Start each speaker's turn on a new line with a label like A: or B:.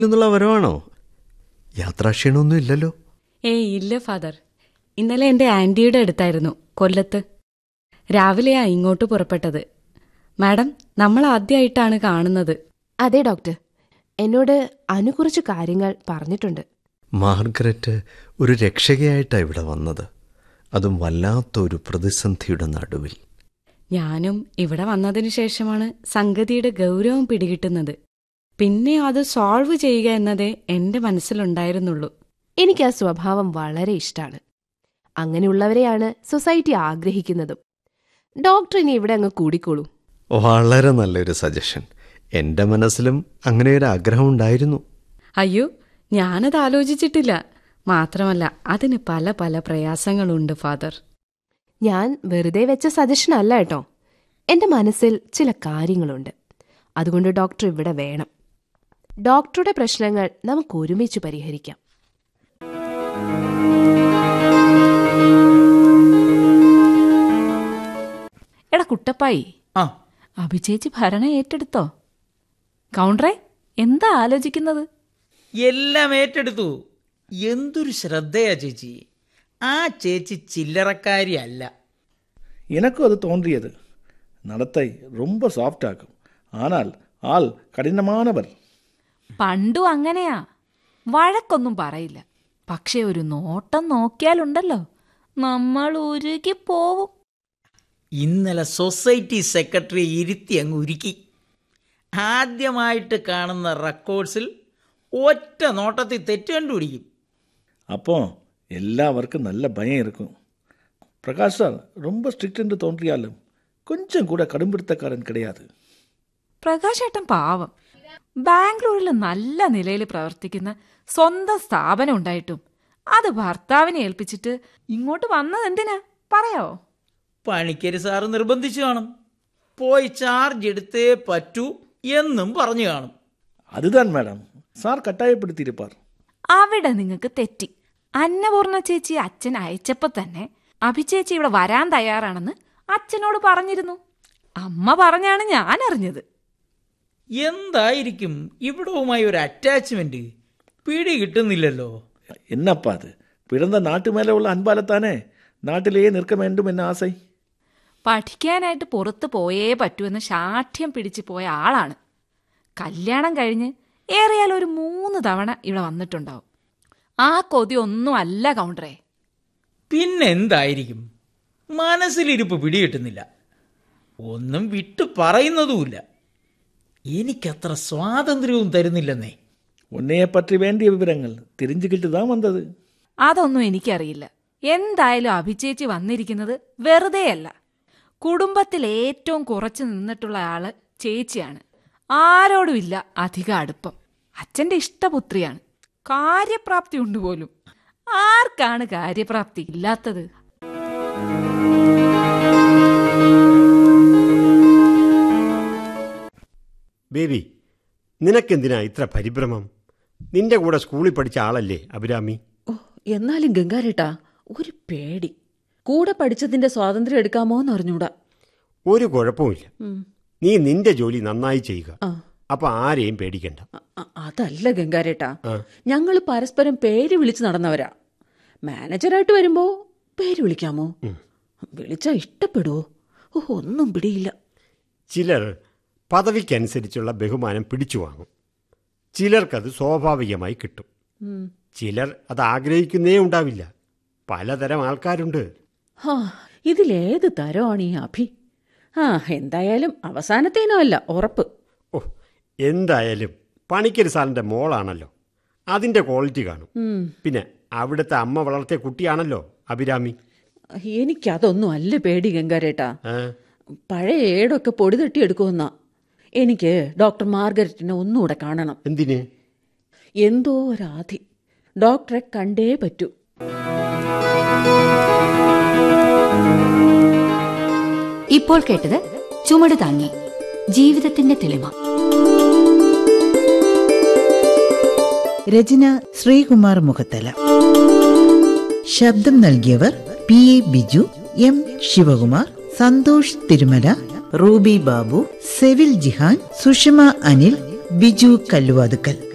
A: എന്നുള്ള വരവാണോ യാത്രാക്ഷീണമൊന്നും ഇല്ലല്ലോ
B: ഏയ് ഇല്ല ഫാദർ ഇന്നലെ എന്റെ ആന്റിയുടെ അടുത്തായിരുന്നു കൊല്ലത്ത് രാവിലെയാ ഇങ്ങോട്ട് പുറപ്പെട്ടത് മാഡം നമ്മൾ ആദ്യമായിട്ടാണ് കാണുന്നത്
C: അതെ ഡോക്ടർ എന്നോട് അനു കുറച്ച് കാര്യങ്ങൾ പറഞ്ഞിട്ടുണ്ട്
A: മാർഗരറ്റ് ഒരു രക്ഷകയായിട്ടാണ് ഇവിടെ വന്നത് അതും വല്ലാത്തൊരു പ്രതിസന്ധിയുടെ നടുവിൽ
B: ഞാനും ഇവിടെ വന്നതിനു ശേഷമാണ് സംഗതിയുടെ ഗൗരവം പിടികിട്ടുന്നത് പിന്നെ അത് സോൾവ് ചെയ്യുക എന്നതേ എന്റെ മനസ്സിലുണ്ടായിരുന്നുള്ളൂ
C: എനിക്ക് ആ സ്വഭാവം വളരെ ഇഷ്ടമാണ് അങ്ങനെയുള്ളവരെയാണ് സൊസൈറ്റി ആഗ്രഹിക്കുന്നതും ഡോക്ടർ ഇനി ഇവിടെ അങ്ങ് കൂടിക്കോളൂ
A: വളരെ നല്ലൊരു സജഷൻ എൻ്റെ മനസ്സിലും അങ്ങനെ ഒരു ആഗ്രഹം ഉണ്ടായിരുന്നു
B: അയ്യോ ഞാനത് ആലോചിച്ചിട്ടില്ല മാത്രമല്ല അതിന് പല പല പ്രയാസങ്ങളുണ്ട് ഫാദർ
C: ഞാൻ വെറുതെ വെച്ച സജഷൻ അല്ല കേട്ടോ എന്റെ മനസ്സിൽ ചില കാര്യങ്ങളുണ്ട് അതുകൊണ്ട് ഡോക്ടർ ഇവിടെ വേണം ഡോക്ടറുടെ പ്രശ്നങ്ങൾ നമുക്ക് ഒരുമിച്ച് പരിഹരിക്കാം
D: എടാ കുട്ടപ്പായി
E: ആ
D: അഭിചേച്ചി ഭരണം ഏറ്റെടുത്തോ കൗണ്ടറേ എന്താ ആലോചിക്കുന്നത്
E: എല്ലാം ഏറ്റെടുത്തു എന്തൊരു ശ്രദ്ധയാ ചേച്ചി ആ ചേച്ചി ചില്ലറക്കാരി അല്ല
F: எனக்கும் அது தோன்றியது நடத்தை ரொம்ப சாஃப்ட் ஆகும் ஆனால் ஆள் கடினமானவர்
D: പണ്ടും അങ്ങനെയാ വഴക്കൊന്നും പറയില്ല പക്ഷെ ഒരു നോട്ടം നോക്കിയാലുണ്ടല്ലോ നമ്മൾ ഉരുകി പോവും
E: ഇന്നലെ സൊസൈറ്റി സെക്രട്ടറി ഇരുത്തി അങ്ങ് ഉരുക്കി ആദ്യമായിട്ട് കാണുന്ന റെക്കോർഡ്സിൽ ഒറ്റ നോട്ടത്തിൽ തെറ്റ് കണ്ടുപിടിക്കും
F: அப்போ எல்லாருக்கும் நல்ல பயம் இருக்கும் பிரகாஷ் சார் ரொம்ப ஸ்ட்ரிக்ட் என்று தோன்றியாலும் கொஞ்சம் கூட கடும்பிடித்தக்காரன் கிடையாது
D: പ്രകാശേട്ടൻ പാവം ബാംഗ്ലൂരിൽ നല്ല നിലയിൽ പ്രവർത്തിക്കുന്ന സ്വന്തം സ്ഥാപനം ഉണ്ടായിട്ടും അത് ഭർത്താവിനെ ഏൽപ്പിച്ചിട്ട് ഇങ്ങോട്ട് വന്നത് എന്തിനാ പറയാവോ
E: പണിക്കര് സാറ് നിർബന്ധിച്ചു കാണും പോയി ചാർജ് എടുത്തേ പറ്റൂ എന്നും പറഞ്ഞു കാണും
F: அதுதான் மேடம் சார் கட்டாயப்படுத்தியிருப்பார்
D: അവിടെ നിങ്ങൾക്ക് തെറ്റി അന്നപൂർണ ചേച്ചി അച്ഛൻ അയച്ചപ്പോ തന്നെ അഭിചേച്ചി ഇവിടെ വരാൻ തയ്യാറാണെന്ന് അച്ഛനോട് പറഞ്ഞിരുന്നു അമ്മ പറഞ്ഞാണ് ഞാൻ അറിഞ്ഞത്
E: എന്തായിരിക്കും ഇവിടവുമായി ഒരു അറ്റാച്ച്മെന്റ് പിടി കിട്ടുന്നില്ലല്ലോ
F: என்னப்பா அது பிறந்த நாட்டு மேலே உள்ள அன்பாலத்தானே நாட்டிலேயே நிற்க வேண்டும் என்ன ஆசை
D: പഠിക്കാനായിട്ട് പുറത്ത് പോയേ പറ്റൂന്ന് ശാഠ്യം പിടിച്ചു പോയ ആളാണ് കല്യാണം കഴിഞ്ഞ് ഏറിയാൽ ഒരു മൂന്ന് തവണ ഇവിടെ വന്നിട്ടുണ്ടാവും ആ കൊതി ഒന്നും അല്ല കൗണ്ടറേ
E: പിന്നെന്തായിരിക്കും മനസ്സിലിരിപ്പ് പിടികിട്ടുന്നില്ല ഒന്നും വിട്ടു പറയുന്നതുമില്ല എനിക്കത്ര സ്വാതന്ത്ര്യവും തരുന്നില്ലെന്നേ
F: உன்னைய பற்றி வேண்டிய விவரங்கள் தெரிஞ்சுக்கிட்டு தான் வந்தது
D: അതൊന്നും എനിക്കറിയില്ല എന്തായാലും അഭിചേച്ചി വന്നിരിക്കുന്നത് വെറുതെയല്ല കുടുംബത്തിൽ ഏറ്റവും കുറച്ച് നിന്നിട്ടുള്ള ആള് ചേച്ചിയാണ് ആരോടുമില്ല അധിക അടുപ്പം അച്ഛന്റെ ഇഷ്ടപുത്രിയാണ് കാര്യപ്രാപ്തി ഉണ്ട് പോലും ആർക്കാണ് കാര്യപ്രാപ്തി ഇല്ലാത്തത്
G: ബേബി നിനക്കെന്തിനാ ഇത്ര പരിഭ്രമം നിന്റെ കൂടെ സ്കൂളിൽ പഠിച്ച ആളല്ലേ അഭിരാമി
H: ഓ എന്നാലും ഗംഗാരേട്ടാ ഒരു പേടി കൂടെ പഠിച്ചതിന്റെ സ്വാതന്ത്ര്യം എടുക്കാമോ എന്ന് അറിഞ്ഞൂടാ
G: ഒരു കുഴപ്പമില്ല
H: ഉം.
G: നീ നിന്റെ ജോലി നന്നായി ചെയ്യുക
H: ആ.
G: അപ്പൊ ആരെയും പേടിക്കണ്ട
H: അ- അ- അതല്ല ഗംഗാരേട്ടാ
G: ആ.
H: ഞങ്ങൾ പരസ്പരം പേര് വിളിച്ച് നടന്നവരാ മാനേജറായിട്ട് വരുമ്പോ പേര് വിളിക്കാമോ വിളിച്ചാ ഇഷ്ടപ്പെടുവോ ഓ ഒന്നും പിടിയില്ല
G: ചിലർ പദവിക്കനുസരിച്ചുള്ള ബഹുമാനം പിടിച്ചു വാങ്ങും ചിലർക്കത് സ്വാഭാവികമായി കിട്ടും
H: ഉം.
G: ചിലർ അത് ആഗ്രഹിക്കുന്നേ ഉണ്ടാവില്ല പലതരം ആൾക്കാരുണ്ട്
H: ഹാ ഇതിലേത് തരമാണ് ഈ അഭി ആ എന്തായാലും അവസാനത്തേനോ അല്ല ഉറപ്പ്
G: ഓ എന്തായാലും പണിക്കര് സാറിന്റെ മോളാണല്ലോ അതിന്റെ ക്വാളിറ്റി കാണും
H: ഉം.
G: പിന്നെ അവിടുത്തെ അമ്മ വളർത്തിയ കുട്ടിയാണല്ലോ അഭിരാമി
H: എനിക്കതൊന്നും അല്ല പേടി ഗംഗാരേട്ടാ
G: ആ,
H: പഴയ ഏടൊക്കെ പൊടി തട്ടിയെടുക്കുമെന്നാ എനിക്ക് ഡോക്ടർ മാർഗരറ്റിനെ ഒന്നുകൂടെ കാണണം
G: എന്തിന്
H: എന്തോ ഒരാധി ഡോക്ടറെ കണ്ടേ പറ്റൂ
I: ഇപ്പോൾ കേട്ടത് ചുമട് താങ്ങി ജീവിതത്തിന്റെ തെളിമ
J: രചന ശ്രീകുമാർ മുഖത്തല ശബ്ദം നൽകിയവർ P A Biju M Sivakumar Santhosh Thirumala Ruby Babu Sevil Jihan Sushama Anil Biju Kalluvathukkal